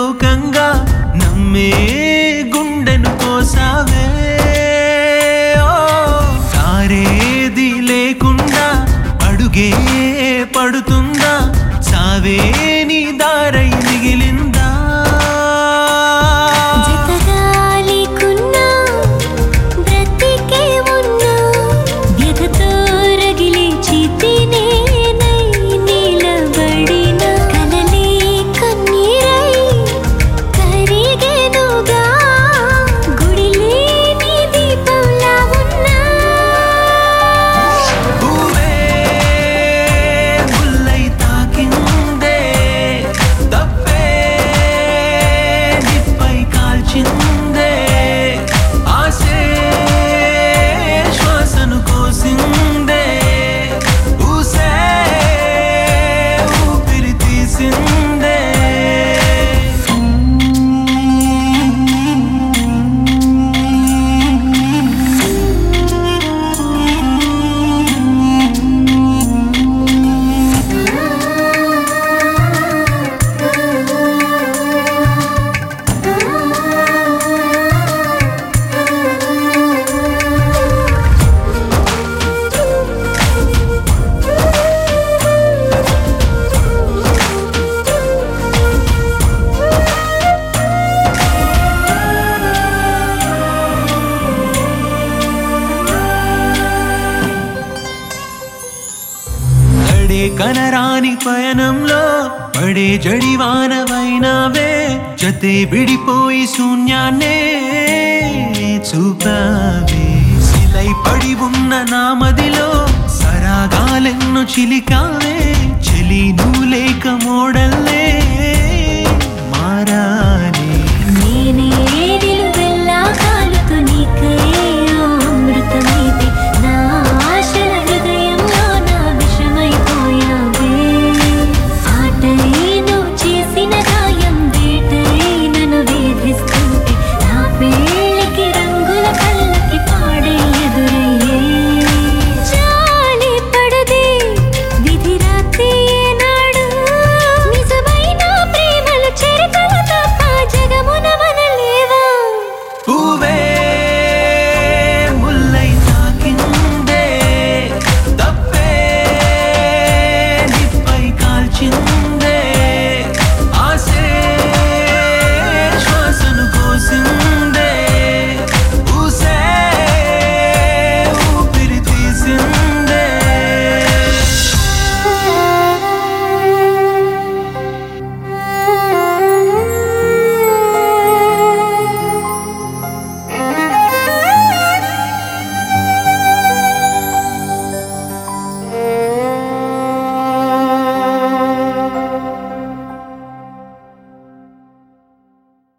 లోకంగా నమ్మే గుండెను కోసావే ఓ, సారేది లేకుండా అడుగే పడుతుందా సావే నీ దారై మిగిలిందా జతగాలికున్నా బ్రతికే ఉన్నా వ్యధతో రగిలే చితినేనై నిలబడిన కలలే కన్నీరై కరిగెనుగా గుడిలేని దీపంలా ఉన్నా భూమే ముల్లై తాకిందే తప్పే నిప్పై కాల్చిందే ఆసే శ్వాసను కోసిందే ఊసే ఊపిరి తీసిందే నడే కనరాని పయనంలో పడే జడివానవైనావే జతే విడిపోయి శూన్యాన్నే చూపావే శిలై పడి ఉన్న నామదిలో సరాగాలెన్ను చిలికావే చెలి నువ్వు లేక మోడల్లే